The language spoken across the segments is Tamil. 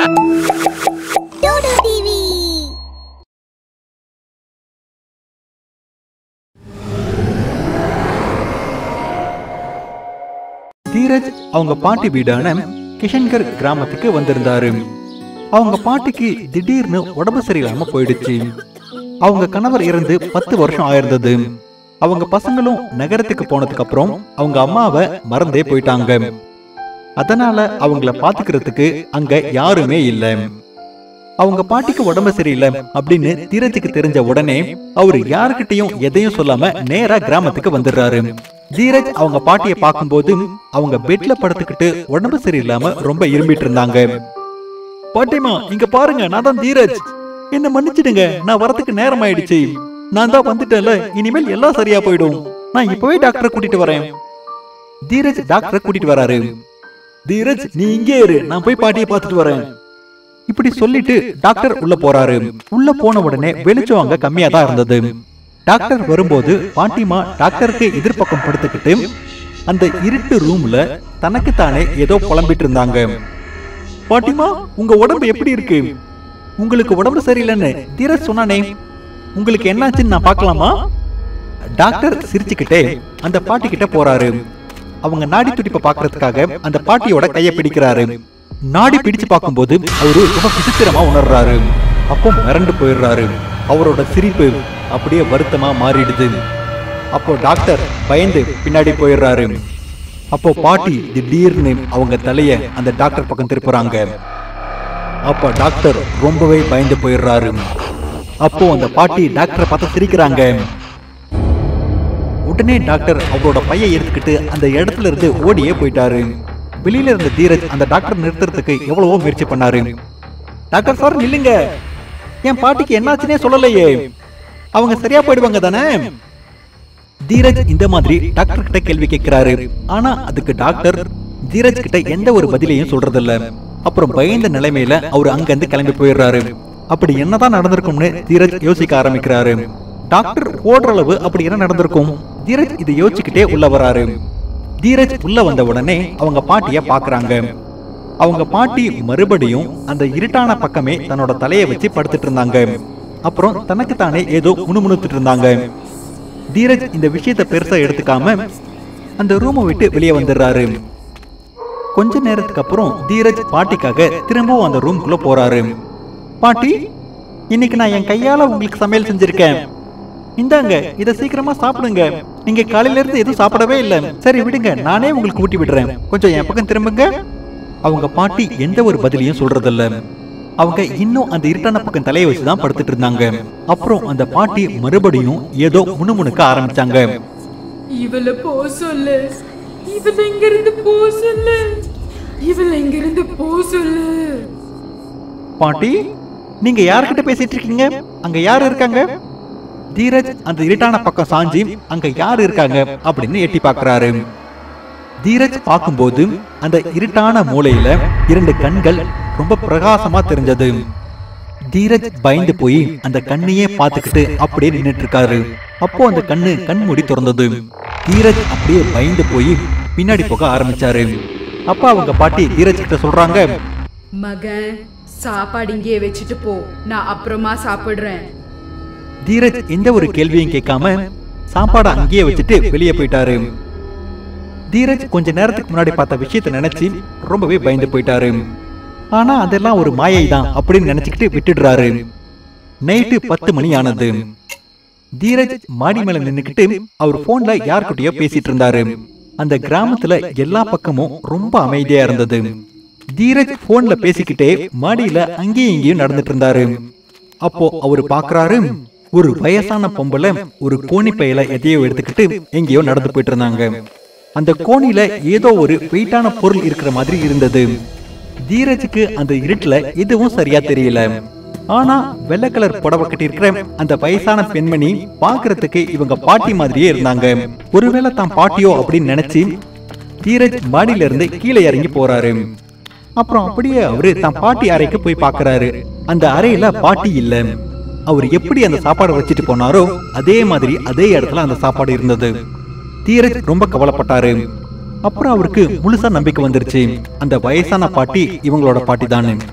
டோடோ டிவி தீரஜ் அவங்க பாட்டி வீடான கிஷன்கர் கிராமத்துக்கு வந்திருந்தாரு அவங்க பாட்டிக்கு திடீர்னு உடம்பு சரியில்லாம போயிடுச்சு அவங்க கணவர் இறந்து பத்து வருஷம் ஆயிருந்தது அவங்க பசங்களும் நகரத்துக்கு போனதுக்கு அப்புறம் அவங்க அம்மாவை மறந்தே போயிட்டாங்க அதனால அவங்கள பாத்துக்கிறதுக்கு அங்க யாருமே இல்ல அவங்க பாட்டிக்கு உடம்பு சரியில்லை அப்படின்னு தீரஜுக்கு தெரிஞ்ச உடனே அவரு யாருக்கிட்டையும் எதையும் சொல்லாம நேரா கிராமத்துக்கு வந்துடுறாரு தீரஜ் அவங்க பாட்டியை பார்க்கும்போது அவங்க பெட்ல படுத்துக்கிட்டு உடம்பு சரியில்லாம ரொம்ப இரும்பிட்டு இருந்தாங்க பாட்டிமா இங்க பாருங்க நான் தான் தீரஜ் என்ன மன்னிச்சிடுங்க நான் வரதுக்கு நேரம் ஆயிடுச்சு நான் தான் வந்துட்டேன்ல இனிமேல் எல்லாம் சரியா போயிடும் நான் இப்பவே டாக்டரை கூட்டிட்டு வரேன் தீரஜ் டாக்டரை கூட்டிட்டு வராரு தீரஜ் நீ இங்கே இரு நான் போய் பாட்டியை பார்த்துட்டு வரேன் இப்படி சொல்லிட்டு டாக்டர் உள்ள போறாரு உள்ள போன உடனே வெளிச்சம் அங்க கம்மியா தான் இருந்தது டாக்டர் வரும்போது பாட்டிமா டாக்டருக்கு எதிர்பக்கம் படுத்துக்கிட்டு அந்த இருட்டு ரூம்ல தனக்கு தானே ஏதோ புலம்பிட்டு இருந்தாங்க பாட்டிமா உங்க உடம்பு எப்படி இருக்கு உங்களுக்கு உடம்பு சரியில்லைன்னு தீரஜ் சொன்னானே உங்களுக்கு என்னாச்சுன்னு நான் பார்க்கலாமா டாக்டர் சிரிச்சுக்கிட்டே அந்த பாட்டி கிட்ட போறாரு அவங்க நாடி துடிப்பை பார்க்கறதுக்காக அந்த பாட்டியோட கையை பிடிக்கிறாரு நாடி பிடிச்சு பார்க்கும்போது அவரு ரொம்ப விசித்திரமா உணர்றாரு அப்போ மிரண்டு போயிடுறாரு அவரோட சிரிப்பு அப்படியே வருத்தமா மாறிடுது அப்போ டாக்டர் பயந்து பின்னாடி போயிடுறாரு அப்போ பாட்டி திடீர்னு அவங்க தலைய அந்த டாக்டர் பக்கம் திருப்புறாங்க அப்போ டாக்டர் ரொம்பவே பயந்து போயிடுறாரு அப்போ அந்த பாட்டி டாக்டரை பார்த்து சிரிக்கிறாங்க உடனே டாக்டர் அவரோட பையை எடுத்துக்கிட்டு அந்த இடத்துல இருந்து ஓடியே போயிட்டாரு வெளியில இருந்த தீரஜ் அந்த டாக்டர் நிறுத்துறதுக்கு எவ்வளவோ முயற்சி பண்ணாரு டாக்டர் சார் நில்லுங்க என் பாட்டிக்கு என்னாச்சுன்னே சொல்லலையே அவங்க சரியா போயிடுவாங்க தானே தீரஜ் இந்த மாதிரி டாக்டர் கிட்ட கேள்வி கேட்கிறாரு ஆனா அதுக்கு டாக்டர் தீரஜ் கிட்ட எந்த ஒரு பதிலையும் சொல்றதில்ல அப்புறம் பயந்த நிலைமையில அவர் அங்கிருந்து கிளம்பி போயிடுறாரு அப்படி என்னதான் நடந்திருக்கும்னு தீரஜ் யோசிக்க ஆரம்பிக்கிறாரு டாக்டர் ஓடுற அளவு அப்படி என்ன நடந்திருக்கும் தீரஜ் இதை யோசிச்சுக்கிட்டே உள்ள வராரு தீரஜ் உள்ள வந்த உடனே அவங்க பாட்டிய பாக்குறாங்க அவங்க பாட்டி மறுபடியும் அந்த இருட்டான பக்கமே தன்னோட தலையை வச்சு படுத்துட்டு இருந்தாங்க அப்புறம் தனக்கு தானே ஏதோ முணுமுணுத்துட்டு இருந்தாங்க தீரஜ் இந்த விஷயத்தை பெருசா எடுத்துக்காம அந்த ரூமை விட்டு வெளியே வந்துடுறாரு கொஞ்ச நேரத்துக்கு அப்புறம் தீரஜ் பாட்டிக்காக திரும்பவும் அந்த ரூம்குள்ள போறாரு பாட்டி இன்னைக்கு நான் என் கையால உங்களுக்கு சமையல் செஞ்சிருக்கேன் இந்தாங்க இத சீக்கிரமா சாப்பிடுங்க நீங்க காலையில இருந்து எதுவும் சாப்பிடவே இல்ல சரி விடுங்க நானே உங்களுக்கு ஊட்டி விடுறேன் கொஞ்சம் என் பக்கம் திரும்புங்க அவங்க பாட்டி எந்த ஒரு பதிலையும் சொல்றதில்ல அவங்க இன்னும் அந்த இருட்டான பக்கம் தலையை வச்சுதான் படுத்துட்டு இருந்தாங்க அப்புறம் அந்த பாட்டி மறுபடியும் ஏதோ முணுமுணுக்க ஆரம்பிச்சாங்க இவள போ சொல்லு இவள இங்க இருந்து போ சொல்லு இவள இங்க இருந்து போ சொல்லு பாட்டி நீங்க யார்கிட்ட பேசிட்டு இருக்கீங்க அங்க யார் இருக்காங்க தீரஜ் அந்த இருட்டான பக்கம் சாஞ்சி அங்க யார் இருக்காங்க அப்படின்னு எட்டி பார்க்கறாரு தீரஜ் பார்க்கும்போது அந்த இருட்டான மூலையில இரண்டு கண்கள் ரொம்ப பிரகாசமா தெரிஞ்சது தீரஜ் பயந்து போய் அந்த கண்ணையே பார்த்துக்கிட்டு அப்படியே நின்னுட்டு இருக்காரு அப்போ அந்த கண்ணு கண் மூடி திறந்தது தீரஜ் அப்படியே பயந்து போய் பின்னாடி போக ஆரம்பிச்சாரு அப்பா அவங்க பாட்டி தீரஜ் கிட்ட சொல்றாங்க மகன் சாப்பாடு இங்கேயே வச்சுட்டு போ நான் அப்புறமா சாப்பிடுறேன் தீரஜ் எந்த ஒரு கேள்வியும் கேட்காம சாப்பாடை அங்கேயே வச்சுட்டு வெளியே போயிட்டாரு தீரஜ் கொஞ்ச நேரத்துக்கு முன்னாடி பார்த்த விஷயத்தை நினைச்சு ரொம்பவே பயந்து போயிட்டாரு ஆனா அதெல்லாம் ஒரு மாயை தான் அப்படின்னு நினைச்சுக்கிட்டு விட்டுடுறாரு நைட்டு பத்து மணி ஆனது தீரஜ் மாடி மேல நின்னுக்கிட்டு அவர் போன்ல யார்கிட்டயோ பேசிட்டு இருந்தாரு அந்த கிராமத்துல எல்லா பக்கமும் ரொம்ப அமைதியா இருந்தது தீரஜ் போன்ல பேசிக்கிட்டே மாடியில அங்கேயும் இங்கேயும் நடந்துட்டு இருந்தாரு அப்போ அவரு பாக்குறாரு ஒரு வயசான பொம்பளை ஒரு கோணி பையில எதையோ எடுத்துக்கிட்டு எங்கேயோ நடந்து போயிட்டு இருந்தாங்க அந்த கோணில ஏதோ ஒரு வெயிட்டான பொருள் இருக்கிற மாதிரி இருந்தது தீரஜுக்கு அந்த இருட்டுல எதுவும் சரியா தெரியல ஆனா வெள்ளை கலர் புடவை கட்டியிருக்கிற அந்த வயசான பெண்மணி பாக்குறதுக்கு இவங்க பாட்டி மாதிரியே இருந்தாங்க ஒருவேளை தான் பாட்டியோ அப்படின்னு நினைச்சு தீரஜ் மாடியில இருந்து கீழே இறங்கி போறாரு அப்புறம் அப்படியே அவரு தான் பாட்டி அறைக்கு போய் பார்க்கறாரு அந்த அறையில பாட்டி இல்ல அவர் எப்படி அந்த சாப்பாடை வச்சுட்டு போனாரோ அதே மாதிரி அதே இடத்துல அந்த சாப்பாடு இருந்தது தீரஜ் ரொம்ப கவலைப்பட்டாரு அப்புறம் அவருக்கு முழுசா நம்பிக்கை வந்துருச்சு அந்த வயசான பாட்டி இவங்களோட பாட்டி தானே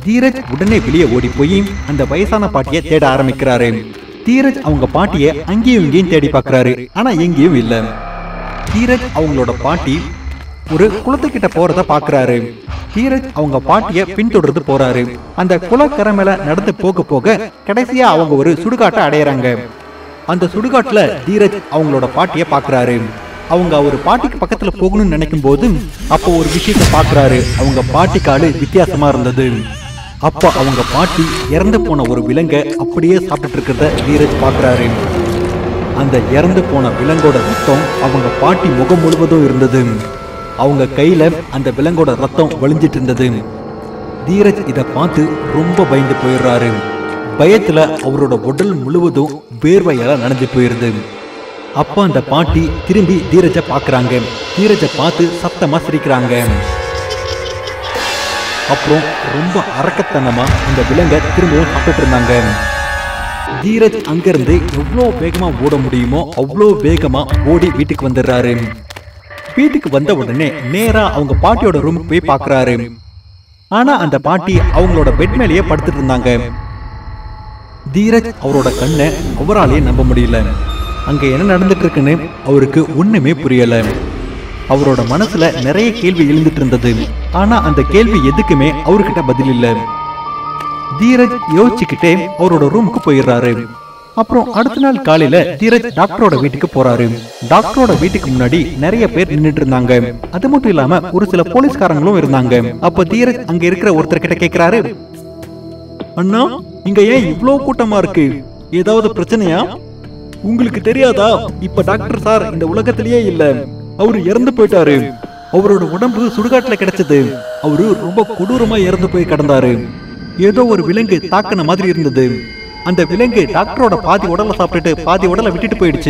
தீரஜ் உடனே வெளியே ஓடி போய் அந்த வயசான பாட்டியை தேட ஆரம்பிக்கிறாரு தீரஜ் அவங்க பாட்டியை அங்கேயும் இங்கேயும் தேடி பார்க்கறாரு ஆனா எங்கேயும் இல்ல தீரஜ் அவங்களோட பாட்டி ஒரு குளத்துக்கிட்ட போறத பாக்குறாரு தீரஜ் அவங்க பாட்டிய பின்தொடர்ந்து போறாரு அந்த குளக்கரை மேல நடந்து போக போக கடைசியா அவங்க ஒரு சுடுகாட்டை அடையறாங்க அந்த சுடுகாட்டுல தீரஜ் அவங்களோட பாட்டிய பாக்குறாரு அவங்க ஒரு பாட்டிக்கு பக்கத்துல போகணும்னு நினைக்கும் போது அப்போ ஒரு விஷயத்த பாக்குறாரு அவங்க பாட்டி காலு வித்தியாசமா இருந்தது அப்ப அவங்க பாட்டி இறந்து போன ஒரு விலங்கை அப்படியே சாப்பிட்டு இருக்கிறத தீரஜ் பாக்குறாரு அந்த இறந்து போன விலங்கோட ரத்தம் அவங்க பாட்டி முகம் முழுவதும் இருந்தது அவங்க கையில அந்த விலங்கோட ரத்தம் வழிஞ்சிட்டு இருந்தது தீரஜ் இத பார்த்து ரொம்ப பயந்து போயிடுறாரு பயத்துல அவரோட உடல் முழுவதும் வேர்வையால நனைஞ்சு போயிருது அப்ப அந்த பாட்டி திரும்பி தீரஜ பாக்குறாங்க தீரஜ பார்த்து சத்தமா சிரிக்கிறாங்க அப்புறம் ரொம்ப அரக்கத்தனமா அந்த விலங்கை திரும்பவும் சாப்பிட்டு இருந்தாங்க தீரஜ் அங்கிருந்து எவ்வளோ வேகமா ஓட முடியுமோ அவ்வளோ வேகமா ஓடி வீட்டுக்கு வந்துடுறாரு வீட்டுக்கு வந்த உடனே நேரா அவங்க பாட்டியோட ரூமுக்கு போய் பார்க்கறாரு ஆனா அந்த பாட்டி அவங்களோட பெட் மேலேயே படுத்துட்டு இருந்தாங்க தீரஜ் அவரோட கண்ணை அவராலேயே நம்ப முடியல அங்க என்ன நடந்துட்டு இருக்குன்னு அவருக்கு ஒண்ணுமே புரியல அவரோட மனசுல நிறைய கேள்வி எழுந்துட்டு இருந்தது ஆனா அந்த கேள்வி எதுக்குமே அவர்கிட்ட பதில் இல்ல தீரஜ் யோசிச்சுக்கிட்டே அவரோட ரூமுக்கு போயிடுறாரு அப்புறம் அடுத்த நாள் காலையில தீரஜ் டாக்டரோட வீட்டுக்கு போறாரு டாக்டரோட வீட்டுக்கு முன்னாடி நிறைய பேர் நின்னுட்டு இருந்தாங்க அது மட்டும் இல்லாம ஒரு சில போலீஸ்காரங்களும் இருந்தாங்க அப்ப தீரஜ் அங்க இருக்கிற ஒருத்தர் கிட்ட கேக்குறாரு அண்ணா இங்க ஏன் இவ்ளோ கூட்டமா இருக்கு ஏதாவது பிரச்சனையா உங்களுக்கு தெரியாதா இப்ப டாக்டர் சார் இந்த உலகத்திலேயே இல்ல அவரு இறந்து போயிட்டாரு அவரோட உடம்பு சுடுகாட்டுல கிடைச்சது அவரு ரொம்ப கொடூரமா இறந்து போய் கிடந்தாரு ஏதோ ஒரு விலங்கு தாக்குன மாதிரி இருந்தது அந்த விலங்கு டாக்டரோட பாதி உடலை சாப்பிட்டுட்டு பாதி உடலை விட்டுட்டு போயிடுச்சு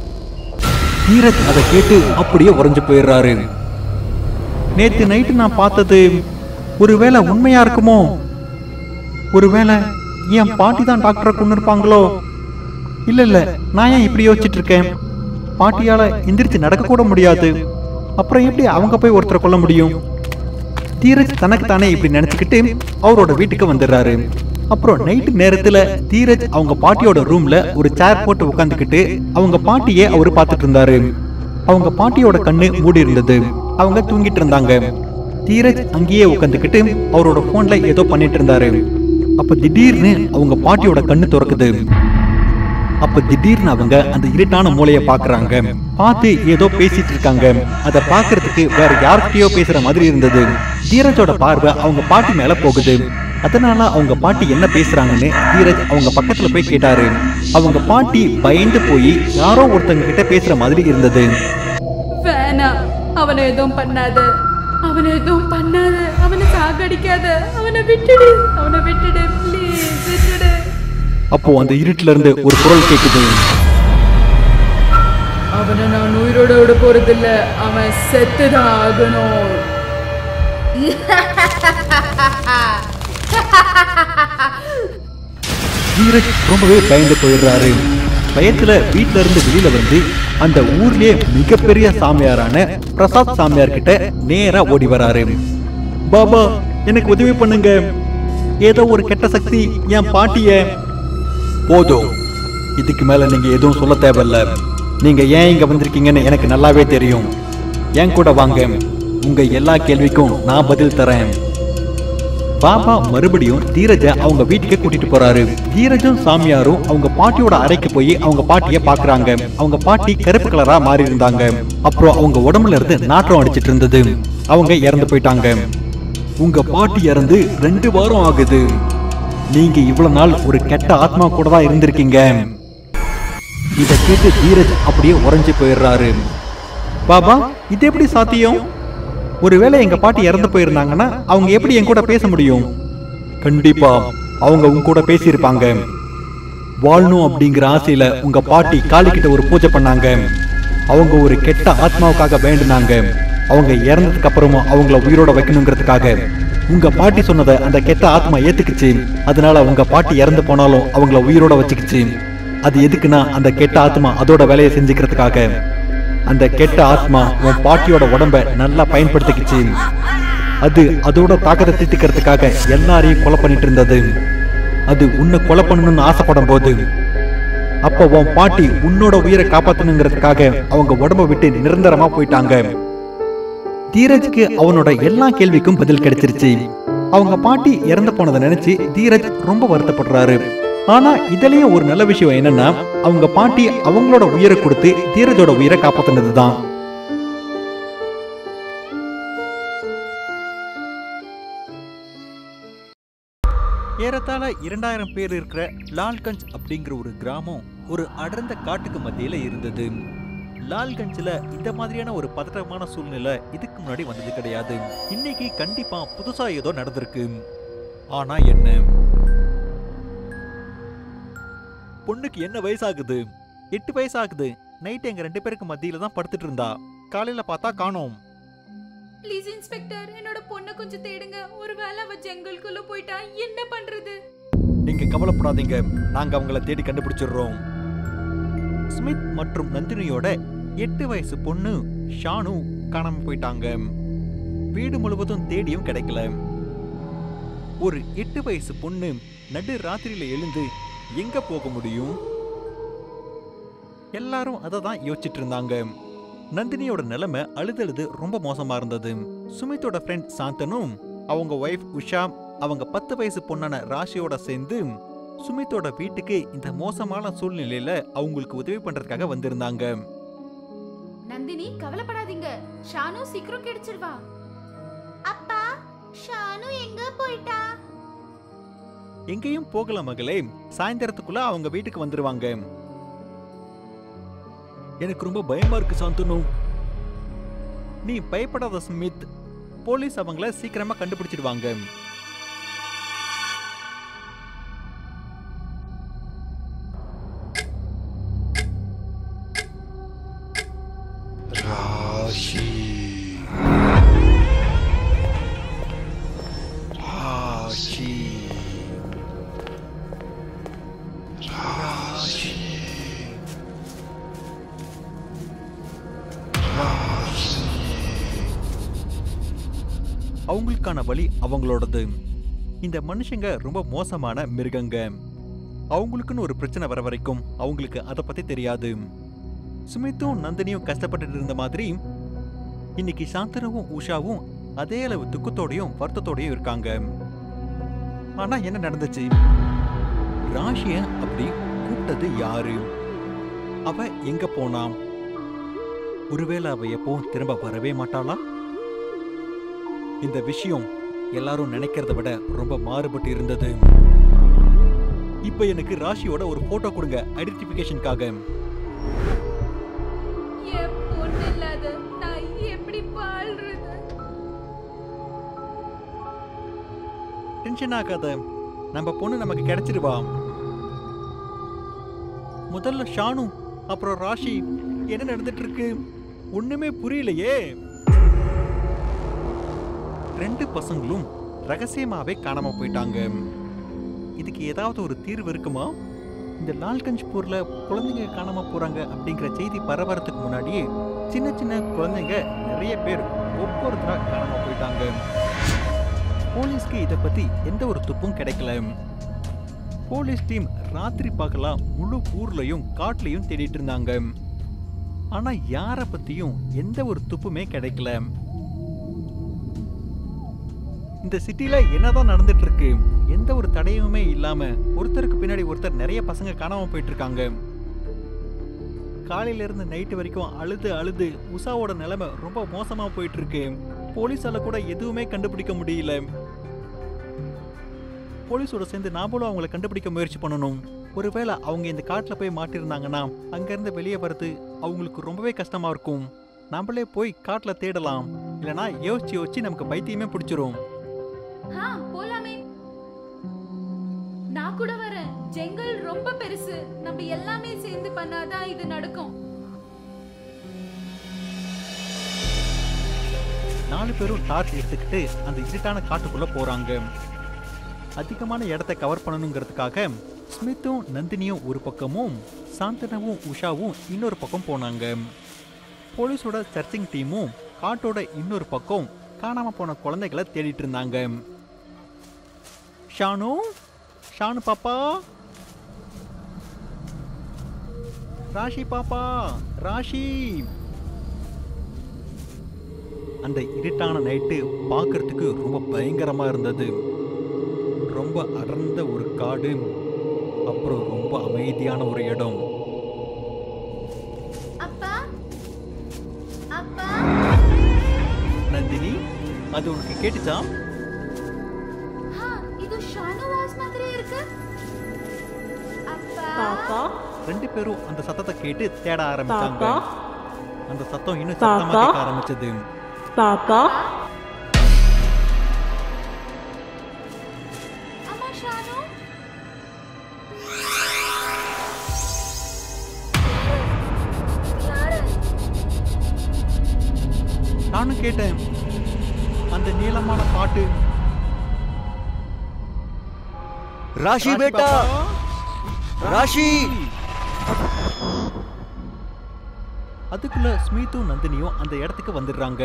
தீரஜ் அதை கேட்டு அப்படியே உறைஞ்சு போயிடுறாரு நேத்து நைட்டு நான் பார்த்தது ஒருவேளை உண்மையா இருக்குமோ ஒருவேளை என் பாட்டி தான் டாக்டரை கொண்டு இருப்பாங்களோ இல்ல இல்ல நான் ஏன் இப்படி யோசிச்சுட்டு இருக்கேன் பாட்டியால எந்திரிச்சு நடக்க கூட முடியாது அப்புறம் எப்படி அவங்க போய் ஒருத்தரை கொல்ல முடியும் தீரஜ் தனக்கு தானே இப்படி நினைச்சுக்கிட்டு அவரோட வீட்டுக்கு வந்துடுறாரு அப்புறம் நைட்டு நேரத்துல தீரஜ் அவங்க பாட்டியோட ரூம்ல ஒரு சேர் போட்டு உட்காந்துக்கிட்டு அவங்க பாட்டியே அவரு பார்த்துட்டு இருந்தாரு அவங்க பாட்டியோட கண்ணு மூடி இருந்தது அவங்க தூங்கிட்டு இருந்தாங்க தீரஜ் அங்கேயே உட்காந்துக்கிட்டு அவரோட போன்ல ஏதோ பண்ணிட்டு இருந்தாரு அப்ப திடீர்னு அவங்க பாட்டியோட கண்ணு திறக்குது அப்ப திடீர்னு அவங்க அந்த இருட்டான மூலைய பாக்குறாங்க பார்த்து ஏதோ பேசிட்டு இருக்காங்க அத பாக்குறதுக்கு வேற யார்கிட்டயோ பேசுற மாதிரி இருந்தது தீரஜோட பார்வை அவங்க பாட்டி மேல போகுது அதனால அவங்க பாட்டி என்ன பேசுறாங்கன்னு தீரஜ் அவங்க பக்கத்துல போய் கேட்டாரு அவங்க பாட்டி பயந்து போய் யாரோ ஒருத்தங்க கிட்ட பேசுற மாதிரி இருந்தது வேணாம் அவனை எதுவும் பண்ணாத அவனை எதுவும் பண்ணாத அவனை சாகடிக்காத அவனை விட்டுடு அவனை விட்டுடு ப்ளீஸ் விட்டுடு அப்போ அந்த இருட்டுல இருந்து ஒரு குரல் கேக்குது அவனை நான் உயிரோட விட போறதில்ல அவன் செத்துதான் ஆகணும் தீரஜ் ரொம்பவே பயந்து போயிடுறாரு பயத்துல வீட்ல இருந்து வெளியில வந்து அந்த ஊர்லயே மிகப்பெரிய சாமியாரான பிரசாத் சாமியார் கிட்ட நேரா ஓடி வராரு பாபா எனக்கு உதவி பண்ணுங்க ஏதோ ஒரு கெட்ட சக்தி என் பாட்டிய போதும் இதுக்கு மேல நீங்க எதுவும் சொல்ல தேவையில்ல நீங்க ஏன் இங்க வந்திருக்கீங்கன்னு எனக்கு நல்லாவே தெரியும் என் கூட வாங்க உங்க எல்லா கேள்விக்கும் நான் பதில் தரேன் பாபா மறுபடியும் தீரஜ அவங்க வீட்டுக்கு கூட்டிட்டு போறாரு தீரஜும் சாமியாரும் அவங்க பாட்டியோட அறைக்கு போய் அவங்க பாட்டிய பாக்குறாங்க அவங்க பாட்டி கருப்பு கலரா மாறி இருந்தாங்க அப்புறம் அவங்க உடம்புல இருந்து நாற்றம் அடிச்சிட்டு இருந்தது அவங்க இறந்து போயிட்டாங்க உங்க பாட்டி இறந்து ரெண்டு வாரம் ஆகுது நீங்க இவ்வளவு நாள் ஒரு கெட்ட ஆத்மா கூட தான் இருந்திருக்கீங்க இத கேட்டு தீரஜ் அப்படியே உறைஞ்சு போயிடுறாரு பாபா இது எப்படி சாத்தியம் ஒருவேளை எங்க பாட்டி இறந்து போயிருந்தாங்கன்னா அவங்க எப்படி என் கூட பேச முடியும் கண்டிப்பா அவங்க உங்க கூட பேசியிருப்பாங்க வாழணும் அப்படிங்கிற ஆசையில உங்க பாட்டி காளிக்கிட்ட ஒரு பூஜை பண்ணாங்க அவங்க ஒரு கெட்ட ஆத்மாவுக்காக வேண்டுனாங்க அவங்க இறந்ததுக்கு அப்புறமும் அவங்கள உயிரோட வைக்கணுங்கிறதுக்காக உங்க பாட்டி சொன்னதை அந்த கெட்ட ஆத்மா ஏத்துக்குச்சு அதனால உங்க பாட்டி இறந்து போனாலும் அவங்கள உயிரோட வச்சுக்கிச்சு அது எதுக்குன்னா அந்த கெட்ட ஆத்மா அதோட வேலையை செஞ்சுக்கிறதுக்காக அந்த கெட்ட ஆத்மா உன் பாட்டியோட உடம்ப நல்லா பயன்படுத்திக்கிச்சு அது அதோட தாக்கத்தை தீர்த்துக்கிறதுக்காக எல்லாரையும் கொலை பண்ணிட்டு இருந்தது அது உன்னை கொலை பண்ணணும்னு ஆசைப்படும் போது அப்ப உன் பாட்டி உன்னோட உயிரை காப்பாத்தணுங்கிறதுக்காக அவங்க உடம்ப விட்டு நிரந்தரமா போயிட்டாங்க தீரஜ்க்கு அவனோட எல்லா கேள்விக்கும் பதில் கிடைச்சிருச்சு அவங்க பாட்டி இறந்து போனதை நினைச்சு தீரஜ் ரொம்ப வருத்தப்படுறாரு ஆனா இதுலயும் ஒரு நல்ல விஷயம் என்னன்னா அவங்க பாட்டி அவங்களோட உயிரை கொடுத்து தீரஜோட உயிரை காப்பாத்தினதுதான் ஏறத்தாழ இரண்டாயிரம் பேர் இருக்கிற லால்கஞ்ச் அப்படிங்கிற ஒரு கிராமம் ஒரு அடர்ந்த காட்டுக்கு மத்தியில இருந்தது லால்கஞ்சில் இந்த மாதிரியான ஒரு பதட்டமான சூழ்நிலை இதுக்கு முன்னாடி வந்தது கிடையாது இன்னைக்கு கண்டிப்பா புதுசா ஏதோ நடந்திருக்கு ஆனா என்ன பொண்ணுக்கு என்ன வயசாகுது எட்டு வயசாகுது நைட் எங்க ரெண்டு பேருக்கு மத்தியில தான் படுத்துட்டு இருந்தா காலையில பார்த்தா காணோம் ப்ளீஸ் இன்ஸ்பெக்டர் என்னோட பொண்ணை கொஞ்சம் தேடுங்க ஒருவேளை அவ ஜங்கலுக்குள்ள போயிட்டா என்ன பண்றது நீங்க கவலைப்படாதீங்க நாங்க அவங்கள தேடி கண்டுபிடிச்சிடுறோம் ஸ்மித் மற்றும் நந்தினியோட எட்டு வயசு பொண்ணு ஷானு காணாம போயிட்டாங்க வீடு முழுவதும் தேடியும் கிடைக்கல ஒரு எட்டு வயசு பொண்ணு நடு ராத்திரியில எழுந்து எங்க போக முடியும் எல்லாரும் அதை தான் யோசிச்சுட்டு இருந்தாங்க நந்தினியோட நிலைமை அழுதழுது ரொம்ப மோசமா இருந்தது சுமித்தோட ஃப்ரெண்ட் சாந்தனும் அவங்க ஒய்ஃப் உஷா அவங்க பத்து வயசு பொண்ணான ராஷியோட சேர்ந்து சுமித்தோட வீட்டுக்கு இந்த மோசமான சூழ்நிலையில அவங்களுக்கு உதவி பண்றதுக்காக வந்திருந்தாங்க நந்தினி கவலைப்படாதீங்க ஷானு சீக்கிரம் கிடைச்சிருவா அப்பா ஷானு எங்க போயிட்டா எங்கேயும் போகல மகளே சாயந்தரத்துக்குள்ள அவங்க வீட்டுக்கு வந்துருவாங்க எனக்கு ரொம்ப பயமா இருக்கு சாந்தனு நீ பயப்படாத ஸ்மித் போலீஸ் அவங்கள சீக்கிரமா கண்டுபிடிச்சிடுவாங்க ராஷி ராஷி ராஷி அவங்களுக்கான வழி அவங்களோடது இந்த மனுஷங்க ரொம்ப மோசமான மிருகங்க அவங்களுக்குன்னு ஒரு பிரச்சனை வர வரைக்கும் அவங்களுக்கு அதை பத்தி தெரியாது சுமித்தும் நந்தினியும் கஷ்டப்பட்டுட்டு இருந்த மாதிரி இன்னைக்கு சாந்தனுவும் உஷாவும் அதே அளவு துக்கத்தோடையும் வருத்தத்தோடையும் இருக்காங்க ஆனா என்ன நடந்துச்சு ராஷிய அப்படி கூப்பிட்டது யாரு அவ எங்க போனாம் ஒருவேளை அவ எப்போ திரும்ப வரவே மாட்டாளா இந்த விஷயம் எல்லாரும் நினைக்கிறத விட ரொம்ப மாறுபட்டு இருந்தது இப்ப எனக்கு ராஷியோட ஒரு போட்டோ கொடுங்க ஐடென்டிபிகேஷனுக்காக என் பொண்ணு இல்லாத நான் எப்படி வாழ்றது டென்ஷன் ஆகாத நம்ம பொண்ணு நமக்கு கிடைச்சிருவா முதல்ல ஷானு அப்புறம் ராஷி என்ன நடந்துட்டு இருக்கு ஒண்ணுமே புரியலையே ரெண்டு பசங்களும் ரகசியமாவே காணாம போயிட்டாங்க இதுக்கு ஏதாவது ஒரு தீர்வு இருக்குமா இந்த லால்கஞ்ச் போர்ல குழந்தைங்க காணாம போறாங்க அப்படிங்கிற செய்தி பரவறதுக்கு முன்னாடியே சின்ன சின்ன குழந்தைங்க நிறைய பேர் ஒவ்வொருத்தரா காணாம போயிட்டாங்க போலீஸ்க்கு இதை பத்தி எந்த ஒரு துப்பும் கிடைக்கல போலீஸ் டீம் ராத்திரி பார்க்கலாம் முழு ஊர்லயும் காட்டுலயும் தேடிட்டு இருந்தாங்க ஆனா யார பத்தியும் எந்த ஒரு துப்புமே கிடைக்கல இந்த சிட்டில என்னதான் நடந்துட்டு இருக்கு எந்த ஒரு தடையுமே இல்லாம ஒருத்தருக்கு பின்னாடி ஒருத்தர் நிறைய பசங்க காணாம போயிட்டு இருக்காங்க காலையில இருந்து நைட்டு வரைக்கும் அழுது அழுது உஷாவோட நிலைமை ரொம்ப மோசமா போயிட்டு இருக்கு போலீஸால கூட எதுவுமே கண்டுபிடிக்க முடியல போலீஸோட சேர்ந்து நாமளும் அவங்கள கண்டுபிடிக்க முயற்சி பண்ணணும் ஒருவேளை அவங்க இந்த காட்டுல போய் மாட்டிருந்தாங்கன்னா அங்கிருந்து வெளியே வர்றது அவங்களுக்கு ரொம்பவே கஷ்டமா இருக்கும் நாமளே போய் காட்டுல தேடலாம் இல்லனா யோசிச்சு யோசிச்சு நமக்கு பைத்தியமே பிடிச்சிரும் ஆ போலாமே நான் கூட வரேன் ஜெங்கல் ரொம்ப பெருசு நம்ம எல்லாமே சேர்ந்து பண்ணாதான் இது நடக்கும் நாலு பேரும் டார்ச் எடுத்துக்கிட்டு அந்த இருட்டான காட்டுக்குள்ள போறாங்க அதிகமான இடத்தை கவர் பண்ணணுங்கிறதுக்காக ஸ்மித்தும் நந்தினியும் ஒரு பக்கமும் சாந்தனவும் உஷாவும் இன்னொரு பக்கம் போனாங்க போலீஸோட சர்ச்சிங் டீமும் காட்டோட இன்னொரு பக்கம் காணாம போன குழந்தைகளை தேடிட்டு இருந்தாங்க ஷானு ஷானு பாப்பா ராஷி பாப்பா ராஷி அந்த இருட்டான நைட்டு பார்க்கறதுக்கு ரொம்ப பயங்கரமா இருந்தது ரொம்ப அடர்ந்த ஒரு காடு அப்புறம் ரொம்ப அமைதியான ஒரு இடம் அப்பா அப்பா நந்தினி அது உனக்கு கேட்டுச்சா ஹா இது ஷானு வாய்ஸ் மாதிரி இருக்கு அப்பா பாப்பா ரெண்டு பேரும் அந்த சத்தத்தை கேட்டு தேட ஆரம்பிச்சாங்க பாப்பா அந்த சத்தம் இன்னும் சத்தமா பாப்பா? கேட்க ஆரம்பிச்சது பாப்பா அம்மா ஷானு யாரு நானும் கேட்டேன் அந்த நீளமான பாட்டு राशि बेटा பாப்பா? ராஷி அதுக்குள்ள ஸ்மித்தும் நந்தினியும் அந்த இடத்துக்கு வந்துடுறாங்க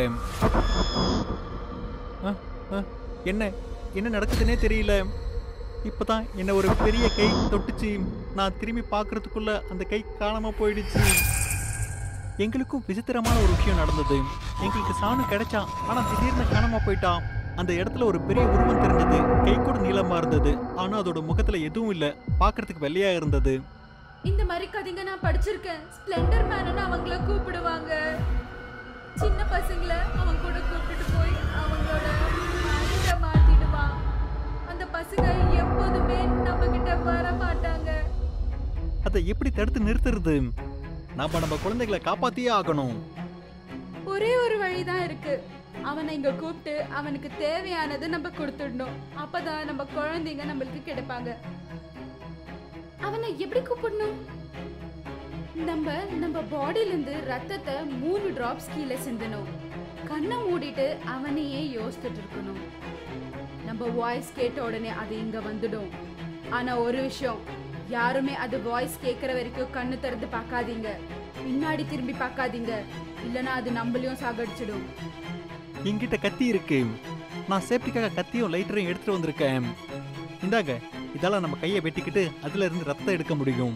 அ, அ, என்ன என்ன நடக்குதுன்னே தெரியல இப்பதான் என்ன ஒரு பெரிய கை தொட்டுச்சு நான் திரும்பி பார்க்கறதுக்குள்ள அந்த கை காணாம போயிடுச்சு எங்களுக்கும் விசித்திரமான ஒரு விஷயம் நடந்தது எங்களுக்கு சாணு கிடைச்சா ஆனா திடீர்னு காணாம போயிட்டான் அந்த இடத்துல ஒரு பெரிய உருவம் தெரிஞ்சது கை கூட நீளமா இருந்தது ஆனா அதோட முகத்துல எதுவும் இல்ல பார்க்கறதுக்கு வெள்ளையா இருந்தது இந்த மாதிரி கதைங்க நான் படிச்சிருக்கேன் ஸ்ப்ளெண்டர் மேனு அவங்கள கூப்பிடுவாங்க சின்ன பசங்கள அவன் கூட கூப்பிட்டு போய் அவங்களோட மைண்ட மாத்திடுவான் அந்த பசங்க எப்போதுமே நம்ம கிட்ட வர மாட்டாங்க அதை எப்படி தடுத்து நிறுத்துறது நாம நம்ம குழந்தைகளை காப்பாத்தியே ஆகணும் ஒரே ஒரு வழிதான் இருக்கு அவனை இங்க கூப்பிட்டு அவனுக்கு தேவையானதை நம்ம கொடுத்துடணும் அப்பதான் நம்ம குழந்தைங்க நம்மளுக்கு கிடைப்பாங்க அவனை எப்படி கூப்பிடணும் நம்ம நம்ம பாடியில இருந்து ரத்தத்தை மூணு டிராப்ஸ் கீழே சிந்தணும் கண்ணை மூடிட்டு அவனையே யோசிச்சுட்டு இருக்கணும் நம்ம வாய்ஸ் கேட்ட உடனே அது இங்க வந்துடும் ஆனா ஒரு விஷயம் யாருமே அது வாய்ஸ் கேட்குற வரைக்கும் கண்ணு திறந்து பார்க்காதீங்க பின்னாடி திரும்பி பார்க்காதீங்க இல்லனா அது நம்மளையும் சாகடிச்சிடும் என்கிட்ட கத்தி இருக்கு நான் சேஃப்டிக்காக கத்தியும் லைட்டரையும் எடுத்துட்டு வந்திருக்கேன் இந்தாங்க இதால நம்ம கையை வெட்டிக்கிட்டு அதுல இருந்து ரத்தம் எடுக்க முடியும்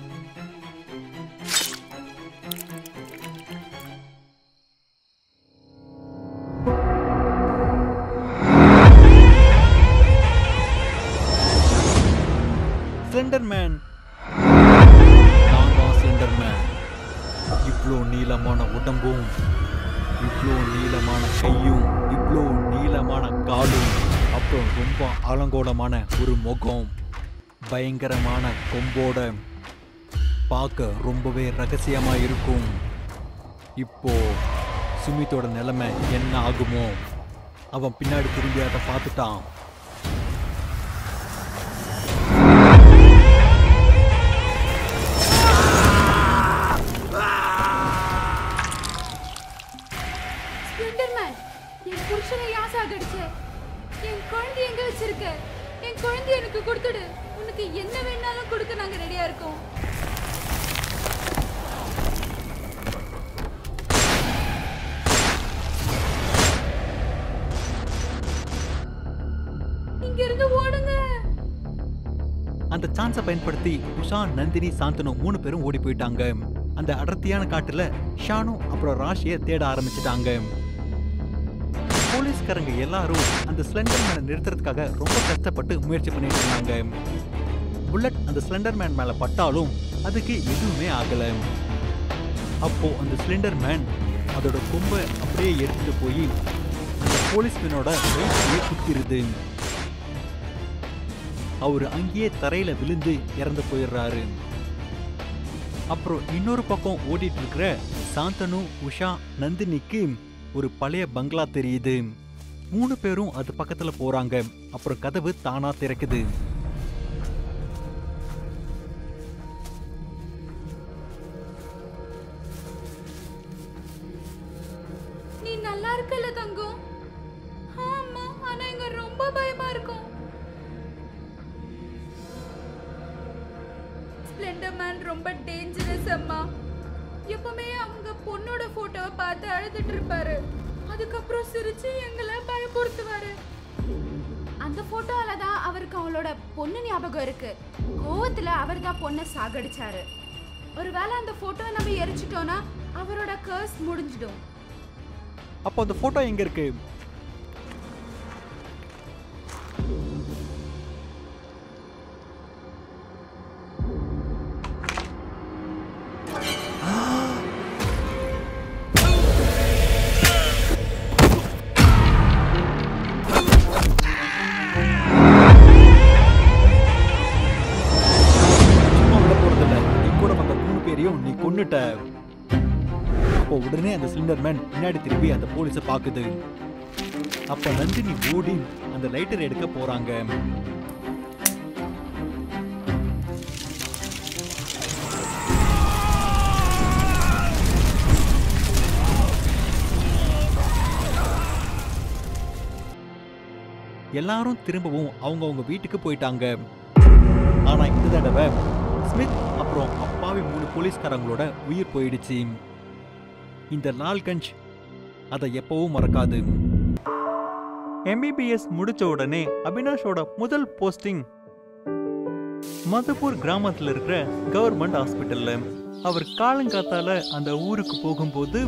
ஸ்லெண்டர் மேன் நான் தான் ஸ்லெண்டர் மேன் இவ்வளோ நீளமான உடம்பும் இவ்வளோ நீளமான கையும் இவ்வளோ நீளமான காலும் அப்புறம் ரொம்ப அலங்கோலமான ஒரு முகம் பயங்கரமான கொம்போட பார்க்க ரொம்பவே ரகசியமா இருக்கும் இப்போ சுமித்தோட நிலைமை என்ன ஆகுமோ அவன் பின்னாடி திரும்பி அதை பார்த்துட்டான் ஸ்ப்ளெண்டர்மேன் என் புருஷனை யார் சாகடிச்ச என் குழந்தை எங்க வச்சிருக்க என் குழந்தை எனக்கு கொடுத்துடு உனக்கு என்ன வேணாலும் கொடுக்க நாங்க ரெடியா இருக்கோம் இங்க இருந்து ஓடுங்க அந்த சான்ஸை பயன்படுத்தி உஷா நந்தினி சாந்தனு மூணு பேரும் ஓடி போயிட்டாங்க அந்த அடர்த்தியான காட்டுல ஷானு அப்புறம் ராஷியை தேட ஆரம்பிச்சிட்டாங்க போலீஸ்காரங்க எல்லாரும் அந்த ஸ்லெண்டர் மேனை நிறுத்துறதுக்காக ரொம்ப கஷ்டப்பட்டு முயற்சி பண்ணிட்டு இருந்தாங்க புல்லட் அந்த ஸ்லெண்டர் மேன் மேல பட்டாலும் அதுக்கு எதுவுமே ஆகல அப்போ அந்த ஸ்லெண்டர் மேன் அதோட கொம்பை அப்படியே எடுத்துட்டு போய் அந்த போலீஸ்மேனோட வயிற்றையே குத்திருது அவர் அங்கேயே தரையில விழுந்து இறந்து போயிடுறாரு அப்புறம் இன்னொரு பக்கம் ஓடிட்டு இருக்கிற சாந்தனு உஷா நந்தினிக்கு ஒரு பழைய பங்களா தெரியுது மூணு பேரும் அது பக்கத்துல போறாங்க அப்புறம் கதவு தானா திறக்குது நீ நல்லா இருக்கல தங்கம் ஆமா ஆனா இங்க ரொம்ப பயமா இருக்கும் ஸ்ப்ளெண்டர் மேன் ரொம்ப டேஞ்சரஸ் அம்மா எப்பவுமே அவங்க பொண்ணோட போட்டோவை பார்த்து அழுதுட்டு இருப்பாரு அதுக்கப்புறம் சிரிச்சு எங்களை பயப்படுத்துவாரு அந்த போட்டோல தான் அவருக்கு அவளோட பொண்ணு ஞாபகம் இருக்கு கோவத்துல அவர் தான் பொண்ணை சாகடிச்சாரு ஒருவேளை அந்த போட்டோவை நம்ம எரிச்சிட்டோம்னா அவரோட கர்ஸ் முடிஞ்சிடும் அப்போ அந்த போட்டோ எங்க இருக்கு சும்மா விட போறதில்ல நீ கூட வந்த மூணு பேரையும் நீ கொன்னுட்ட அப்போ உடனே அந்த சிலிண்டர் மேன் பின்னாடி திரும்பி அந்த போலீஸை பாக்குது அப்ப நந்தினி ஓடி அந்த லைட்டர் எடுக்க போறாங்க எல்லாரும் திரும்பவும் அவங்கவங்க வீட்டுக்கு போயிட்டாங்க ஆனா இந்த தடவை ஸ்மித் அப்புறம் அப்பாவி மூணு போலீஸ்காரங்களோட உயிர் போயிடுச்சு இந்த லால்கஞ்ச் அதை எப்பவும் மறக்காது எம்பிபிஎஸ் முடிச்ச உடனே அபினாஷோட முதல் போஸ்டிங் மதப்பூர் கிராமத்துல இருக்கிற கவர்மெண்ட் ஹாஸ்பிட்டல்ல அவர் காலங்காத்தால அந்த ஊருக்கு போகும்போது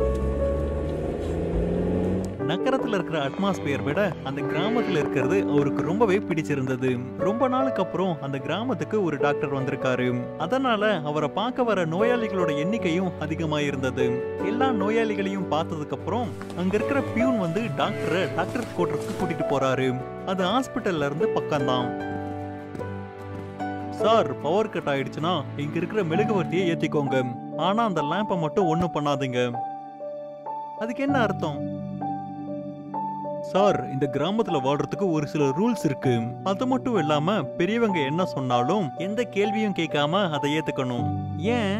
நகரத்துல இருக்கிற அட்மாஸ்பியர் விட அந்த கிராமத்துல இருக்கிறது அவருக்கு ரொம்பவே பிடிச்சிருந்தது ரொம்ப நாளுக்கு அப்புறம் அந்த கிராமத்துக்கு ஒரு டாக்டர் வந்திருக்காரு அதனால அவரை பார்க்க வர நோயாளிகளோட எண்ணிக்கையும் அதிகமா இருந்தது எல்லா நோயாளிகளையும் பார்த்ததுக்கு அப்புறம் அங்க இருக்கிற பியூன் வந்து டாக்டரை டாக்டர் கோட்டருக்கு கூட்டிட்டு போறாரு அது ஹாஸ்பிட்டல்ல இருந்து பக்கம்தான் சார் பவர் கட் ஆயிடுச்சுன்னா இங்க இருக்கிற மெழுகுவர்த்தியை ஏத்திக்கோங்க ஆனா அந்த லேம்பை மட்டும் ஒண்ணும் பண்ணாதீங்க அதுக்கு என்ன அர்த்தம் சார் இந்த கிராமத்துல வாழ்றதுக்கு ஒரு சில ரூல்ஸ் இருக்கு அது மட்டும் இல்லாம பெரியவங்க என்ன சொன்னாலும் எந்த கேள்வியும் கேட்காம அதை ஏத்துக்கணும் ஏன்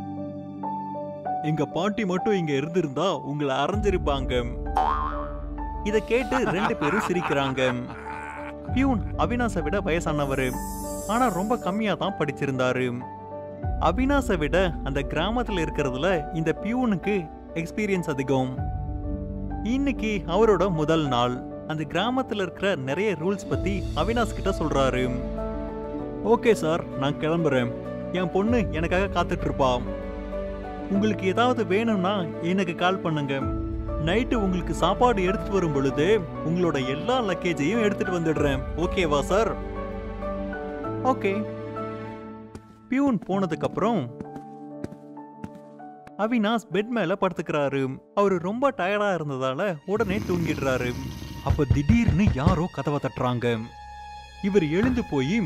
எங்க பாட்டி மட்டும் இங்க இருந்திருந்தா உங்களை அரைஞ்சிருப்பாங்க இத கேட்டு ரெண்டு பேரும் சிரிக்கிறாங்க பியூன் அவினாசை விட வயசானவரு ஆனா ரொம்ப கம்மியா தான் படிச்சிருந்தாரு அவினாசை விட அந்த கிராமத்துல இருக்கிறதுல இந்த பியூனுக்கு எக்ஸ்பீரியன்ஸ் அதிகம் இன்னைக்கு அவரோட முதல் நாள் அந்த கிராமத்துல இருக்கிற நிறைய ரூல்ஸ் பத்தி அவினாஷ் கிட்ட சொல்றாரு ஓகே சார் நான் கிளம்புறேன் என் பொண்ணு எனக்காக காத்துட்டு இருப்பா உங்களுக்கு ஏதாவது வேணும்னா எனக்கு கால் பண்ணுங்க நைட்டு உங்களுக்கு சாப்பாடு எடுத்துட்டு வரும் பொழுது உங்களோட எல்லா லக்கேஜையும் எடுத்துட்டு வந்துடுறேன் ஓகேவா சார் ஓகே பியூன் போனதுக்கு அப்புறம் அவினாஷ் பெட் மேல படுத்துக்கிறாரு அவரு ரொம்ப டயர்டா இருந்ததால உடனே தூங்கிடுறாரு அப்ப திடீர்னு யாரோ கதவை தட்டுறாங்க இவர் எழுந்து போய்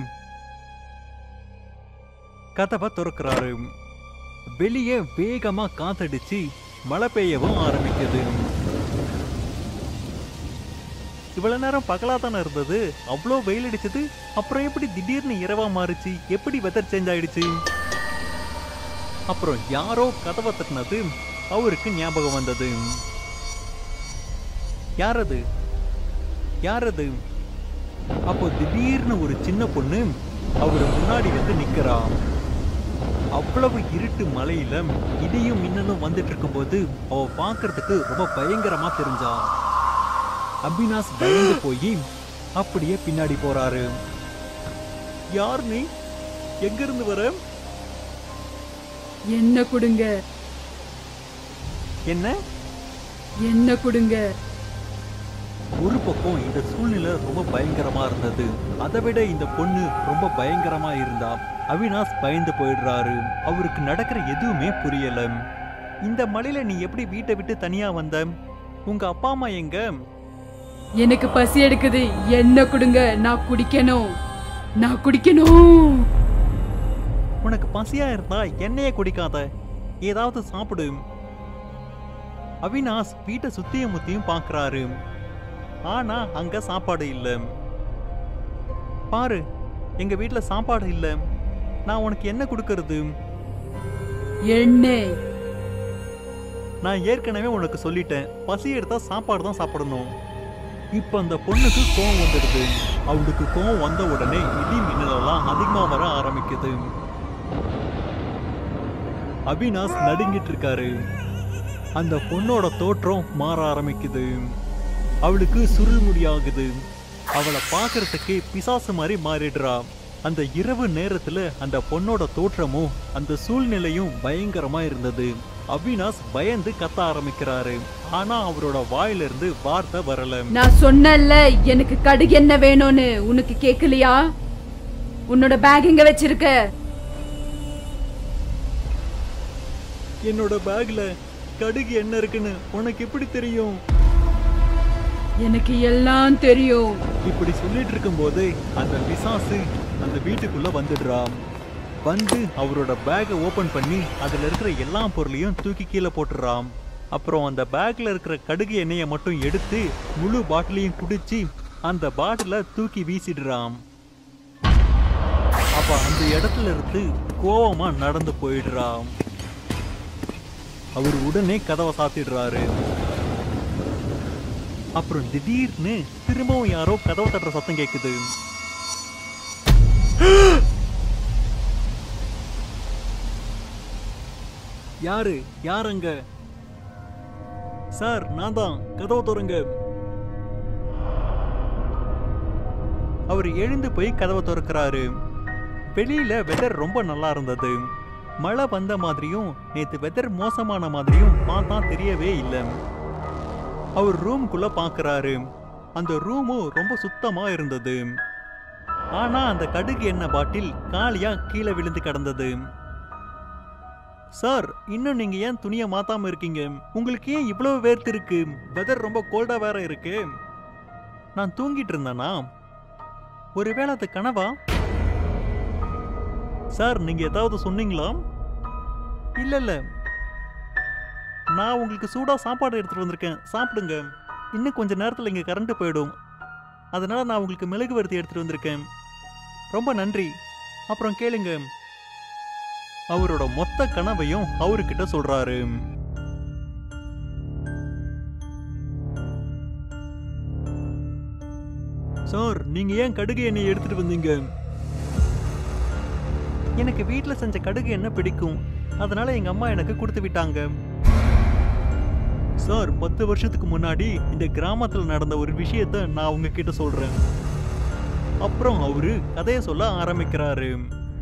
கதவை திறக்கிறாரு வெளியே வேகமா காத்தடிச்சு மழை பெய்யவும் ஆரம்பிக்குது இவ்வளவு நேரம் பகலா தானே இருந்தது அவ்வளோ வெயில் அடிச்சது அப்புறம் எப்படி திடீர்னு இரவா மாறுச்சு எப்படி வெதர் சேஞ்ச் ஆயிடுச்சு அப்புறம் யாரோ கதவை தட்டினது அவருக்கு ஞாபகம் வந்தது யாரது யாரது அப்போ திடீர்னு ஒரு சின்ன பொண்ணு அவர் முன்னாடி வந்து நிக்கிறா அவ்வளவு இருட்டு மலையில இடியும் மின்னலும் வந்துட்டு இருக்கும்போது அவ பார்க்கிறதுக்கு ரொம்ப பயங்கரமா தெரிஞ்சா அபினாஷ் பயந்து போய் அப்படியே பின்னாடி போறாரு யார் நீ எங்க இருந்து வர என்ன கொடுங்க என்ன என்ன கொடுங்க ஒரு பக்கம் இந்த சூழ்நிலை ரொம்ப பயங்கரமா இருந்தது அதை விட இந்த பொண்ணு ரொம்ப பயங்கரமா இருந்தா அவினாஷ் பயந்து போயிடுறாரு அவருக்கு நடக்கிற எதுவுமே புரியல இந்த மலையில நீ எப்படி வீட்டை விட்டு தனியா வந்த உங்க அப்பா அம்மா எங்க எனக்கு பசி எடுக்குது என்ன கொடுங்க நான் குடிக்கணும் நான் குடிக்கணும் உனக்கு பசியா இருந்தா எண்ணெயை குடிக்காத ஏதாவது சாப்பிடு அவினாஷ் வீட்டை சுத்தியும் முத்தியும் பார்க்கறாரு ஆனா அங்க சாப்பாடு இல்ல பாரு எங்க வீட்ல சாப்பாடு இல்ல நான் உனக்கு என்ன கொடுக்கறது எண்ணெய் நான் ஏற்கனவே உனக்கு சொல்லிட்டேன் பசி எடுத்தா சாப்பாடு தான் சாப்பிடணும் இப்ப அந்த பொண்ணுக்கு கோவம் வந்துடுது அவளுக்கு கோவம் வந்த உடனே இடி மின்னலெல்லாம் அதிகமா வர ஆரம்பிக்குது அவினாஷ் நடுங்கிட்டு இருக்காரு அந்த பொண்ணோட தோற்றம் மாற ஆரம்பிக்குது அவளுக்கு சுருள் முடியாகுது அவளை பார்க்கறதுக்கு பிசாசு மாதிரி மாறிடுறா அந்த இரவு நேரத்துல அந்த பொண்ணோட தோற்றமும் அந்த சூழ்நிலையும் பயங்கரமா இருந்தது அவினாஷ் பயந்து கத்த ஆரம்பிக்கிறாரு ஆனா அவரோட வாயிலிருந்து வார்த்தை வரல நான் சொன்னேன்ல எனக்கு கடுகு என்ன வேணும்னு உனக்கு கேக்கலையா உன்னோட பேக் எங்க வச்சிருக்க என்னோட பேக்ல கடுகு என்ன இருக்குன்னு உனக்கு எப்படி தெரியும் எனக்கு எல்லாம் தெரியும் இப்படி சொல்லிட்டு இருக்கும்போது அந்த பிசாசு அந்த வீட்டுக்குள்ள வந்துடுறான் வந்து அவரோட பேக்கை ஓபன் பண்ணி அதுல இருக்கிற எல்லா பொருளையும் தூக்கி கீழே போட்டுறான் அப்புறம் அந்த பேக்ல இருக்கிற கடுகு எண்ணெயை மட்டும் எடுத்து முழு பாட்டிலையும் குடிச்சு அந்த பாட்டில தூக்கி வீசிடுறான் அப்ப அந்த இடத்துல இருந்து கோவமா நடந்து போயிடுறான் அவர் உடனே கதவை சாத்திடுறாரு அப்புறம் திடீர்னு திரும்பவும் யாரோ கதவை தட்டுற சத்தம் கேக்குது யாரு யாருங்க சார் நான் தான் கதவை திறங்க அவர் எழுந்து போய் கதவை திறக்கிறாரு வெளியில வெதர் ரொம்ப நல்லா இருந்தது மழை வந்த மாதிரியும் நேத்து வெதர் மோசமான மாதிரியும் பார்த்தா தெரியவே இல்லை அவர் ரூம்குள்ள பார்க்கறாரு அந்த ரூமும் ரொம்ப சுத்தமா இருந்தது ஆனா அந்த கடுகு எண்ணெய் பாட்டில் காலியா கீழே விழுந்து கிடந்தது சார் இன்னும் நீங்க ஏன் துணியை மாத்தாம இருக்கீங்க உங்களுக்கு ஏன் இவ்வளவு வேர்த்து இருக்கு வெதர் ரொம்ப கோல்டா வேற இருக்கு நான் தூங்கிட்டு இருந்தேனா ஒருவேளை அது கனவா சார் நீங்க ஏதாவது சொன்னீங்களா இல்ல இல்ல நான் உங்களுக்கு சூடா சாப்பாடு எடுத்துட்டு வந்திருக்கேன் சாப்பிடுங்க இன்னும் கொஞ்ச நேரத்துல இங்க கரண்ட் போயிடும் அதனால நான் உங்களுக்கு மிளகு வறுத்தி எடுத்துட்டு வந்திருக்கேன் ரொம்ப நன்றி அப்புறம் கேளுங்க அவரோட மொத்த கனவையும் அவர்கிட்ட சொல்றாரு சார் நீங்க ஏன் கடுகு எண்ணெய் எடுத்துட்டு வந்தீங்க எனக்கு வீட்ல செஞ்ச கடுகு எண்ணெய் பிடிக்கும் அதனால எங்க அம்மா எனக்கு கொடுத்து விட்டாங்க சார் பத்து வருஷத்துக்கு முன்னாடி இந்த கிராமத்துல நடந்த ஒரு விஷயத்த நான் உங்ககிட்ட சொல்றேன் அப்புறம் அவரு கதையை சொல்ல ஆரம்பிக்கிறாரு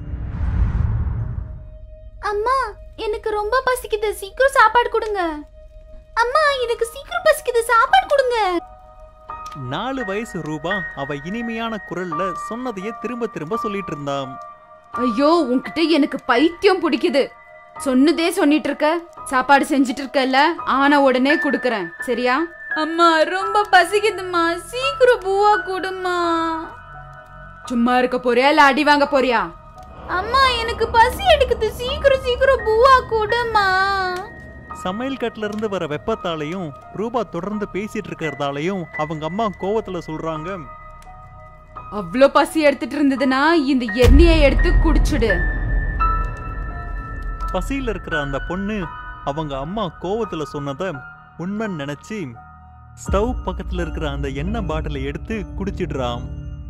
அம்மா எனக்கு ரொம்ப பசிக்குது சீக்கிரம் சாப்பாடு கொடுங்க அம்மா எனக்கு சீக்கிரம் பசிக்குது சாப்பாடு கொடுங்க நாலு வயசு ரூபா அவ இனிமையான குரல்ல சொன்னதையே திரும்ப திரும்ப சொல்லிட்டு இருந்தாம் ஐயோ உன்கிட்ட எனக்கு பைத்தியம் பிடிக்குது சொன்னதே சொல்லிட்டு இருக்க சாப்பாடு செஞ்சுட்டு இருக்கல ஆன உடனே குடுக்கறேன் சரியா அம்மா ரொம்ப பசிக்குதும்மா சீக்கிரம் பூவா கொடுமா சும்மா இருக்க போறியா இல்ல அடி வாங்க போறியா அம்மா எனக்கு பசி எடுக்குது சீக்கிரம் சீக்கிரம் பூவா கொடுமா சமையல் கட்டுல இருந்து வர வெப்பத்தாலையும் ரூபா தொடர்ந்து பேசிட்டு இருக்கிறதாலையும் அவங்க அம்மா கோவத்துல சொல்றாங்க அவ்வளோ பசி எடுத்துட்டு இருந்ததுன்னா இந்த எண்ணெயை எடுத்து குடிச்சுடு பசியில இருக்கிற அந்த பொண்ணு அவங்க அம்மா கோவத்துல சொன்னத உண்மைன்னு நினைச்சு ஸ்டவ் பக்கத்துல இருக்கிற அந்த எண்ணெய் பாட்டிலை எடுத்து குடிச்சிடுறான்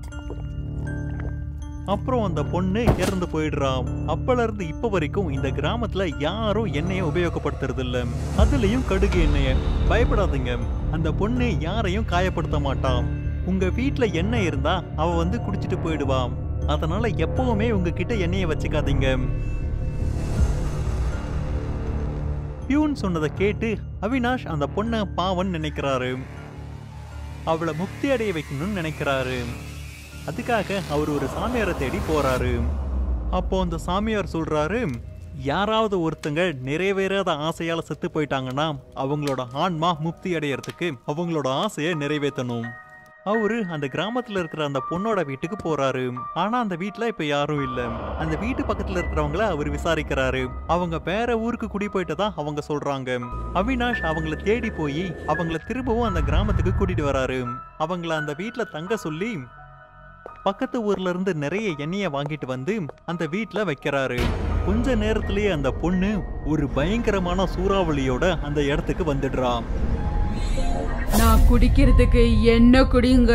அப்புறம் அந்த பொண்ணு இறந்து போயிடுறான் அப்பல இருந்து இப்ப வரைக்கும் இந்த கிராமத்துல யாரும் எண்ணெயை உபயோகப்படுத்துறது இல்ல அதுலயும் கடுகு எண்ணெய பயப்படாதீங்க அந்த பொண்ணு யாரையும் காயப்படுத்த மாட்டான் உங்க வீட்ல எண்ணெய் இருந்தா அவ வந்து குடிச்சிட்டு போயிடுவான் அதனால எப்பவுமே உங்ககிட்ட எண்ணெயை வச்சுக்காதீங்க பியூன் சொன்னதை கேட்டு அவினாஷ் அந்த பொண்ணை பாவன் நினைக்கிறாரு அவளை முக்தி அடைய வைக்கணும்னு நினைக்கிறாரு அதுக்காக அவர் ஒரு சாமியாரை தேடி போறாரு அப்போ அந்த சாமியார் சொல்றாரு யாராவது ஒருத்தங்க நிறைவேறாத ஆசையால செத்து போயிட்டாங்கன்னா அவங்களோட ஆன்மா முக்தி அடையறதுக்கு அவங்களோட ஆசையை நிறைவேற்றணும் அவரு அந்த கிராமத்துல இருக்கிற அந்த பொண்ணோட வீட்டுக்கு போறாரு ஆனா அந்த வீட்ல இப்ப யாரும் இல்ல அந்த வீட்டு பக்கத்துல இருக்கிறவங்கள அவர் விசாரிக்கிறாரு அவங்க வேற ஊருக்கு குடி போயிட்டதா அவங்க சொல்றாங்க அவினாஷ் அவங்கள தேடி போய் அவங்கள திரும்பவும் அந்த கிராமத்துக்கு கூட்டிட்டு வராரு அவங்கள அந்த வீட்ல தங்க சொல்லி பக்கத்து ஊர்ல இருந்து நிறைய எண்ணெயை வாங்கிட்டு வந்து அந்த வீட்ல வைக்கிறாரு கொஞ்ச நேரத்திலேயே அந்த பொண்ணு ஒரு பயங்கரமான சூறாவளியோட அந்த இடத்துக்கு வந்துடுறான் நான் குடிக்கிறதுக்கு என்ன குடிங்க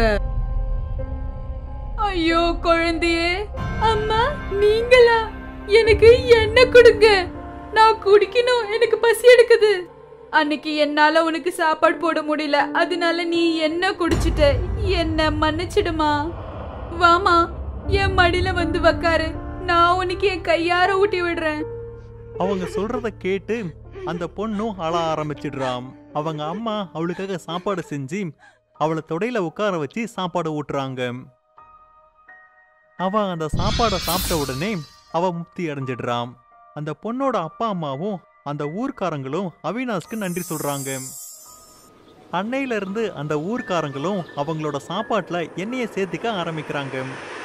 ஐயோ குழந்தையே அம்மா நீங்களா எனக்கு என்ன கொடுங்க நான் குடிக்கணும் எனக்கு பசி எடுக்குது அன்னைக்கு என்னால உனக்கு சாப்பாடு போட முடியல அதனால நீ என்ன குடிச்சிட்ட என்ன மன்னிச்சிடுமா வாமா என் மடியில வந்து உக்காரு நான் உனக்கு என் கையார ஊட்டி விடுறேன் அவங்க சொல்றத கேட்டு அந்த பொண்ணும் அழ ஆரம்பிச்சிடுறாம் அவங்க அம்மா அவளுக்காக சாப்பாடு செஞ்சு அவளை தொடையில உட்கார வச்சு சாப்பாடு ஊட்டுறாங்க அவ அந்த சாப்பாடை சாப்பிட்ட உடனே அவ முக்தி அடைஞ்சிடுறாம் அந்த பொண்ணோட அப்பா அம்மாவும் அந்த ஊர்க்காரங்களும் அவினாஷ்க்கு நன்றி சொல்றாங்க அன்னையில இருந்து அந்த ஊர்க்காரங்களும் அவங்களோட சாப்பாட்டுல எண்ணெயை சேர்த்துக்க ஆரம்பிக்கிறாங்க